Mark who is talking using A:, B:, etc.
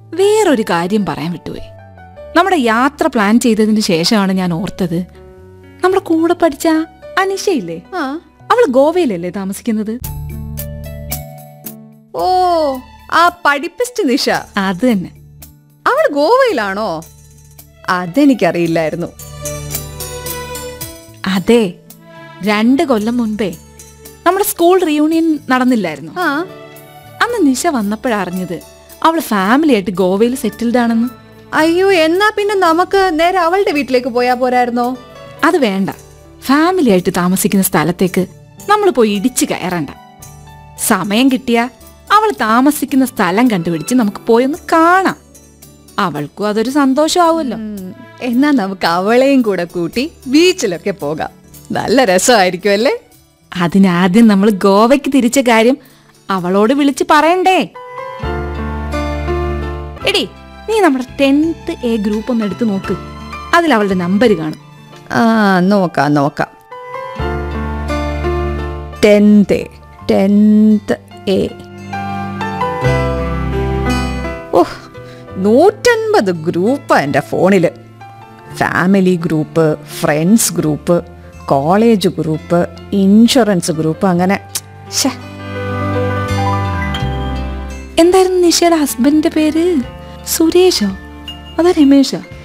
A: വേറൊരു കാര്യം പറയാൻ വിട്ടുപോയി നമ്മുടെ യാത്ര പ്ലാൻ ചെയ്തതിന് ശേഷമാണ് ഞാൻ ഓർത്തത് നമ്മുടെ കൂടെ പഠിച്ച അനിഷയില്ലേ
B: ആ
A: അവള് ഗോവയിലല്ലേ താമസിക്കുന്നത്
B: ഓ ആ പഠിപ്പിസ്റ്റ് നിഷ
A: അത് തന്നെ
B: അവൾ ഗോവയിലാണോ അതെനിക്കറിയില്ലായിരുന്നു
A: അതെ രണ്ട് കൊല്ലം മുൻപേ നമ്മുടെ സ്കൂൾ റീയൂണിയൻ നടന്നില്ലായിരുന്നു
B: ആ
A: അന്ന് നിശ വന്നപ്പോഴറിഞ്ഞത് അവള് ഫാമിലി ആയിട്ട് ഗോവയിൽ സെറ്റിൽഡ് ആണെന്ന്
B: അയ്യോ എന്നാ പിന്നെ നമുക്ക് നേരെ അവളുടെ വീട്ടിലേക്ക് പോയാ പോരായിരുന്നോ
A: അത് വേണ്ട ഫാമിലി ആയിട്ട് താമസിക്കുന്ന സ്ഥലത്തേക്ക് നമ്മൾ പോയി ഇടിച്ചു കയറണ്ട സമയം കിട്ടിയ അവൾ താമസിക്കുന്ന സ്ഥലം കണ്ടുപിടിച്ച് നമുക്ക് പോയൊന്ന് കാണാം അവൾക്കും അതൊരു സന്തോഷമാവുമല്ലോ
B: ഉം, എന്നാ നമുക്ക് അവളെയും കൂടെ കൂട്ടി ബീച്ചിലൊക്കെ പോകാം നല്ല രസമായിരിക്കും അല്ലേ
A: അതിനാദ്യം നമ്മൾ ഗോവയ്ക്ക് തിരിച്ച കാര്യം അവളോട് വിളിച്ച് പറയണ്ടേ എടി നീ നമ്മുടെ ടെൻത്ത് എ ഗ്രൂപ്പ് ഒന്ന് എടുത്ത് നോക്ക് അതിൽ അവളുടെ നമ്പർ കാണും
B: ആ നോക്കാം നോക്കാം ടെൻത്ത് ടെൻത്ത് എ ഓഹ് നൂറ്റൻപത് ഗ്രൂപ്പ് എൻ്റെ ഫോണിൽ family group friends group college group insurance group അങ്ങനെ ശ്ശെ,
A: എന്തായിരുന്നു നിഷയുടെ ഹസ്ബൻഡിന്റെ പേര് സുരേഷോ അതോ രമേശോ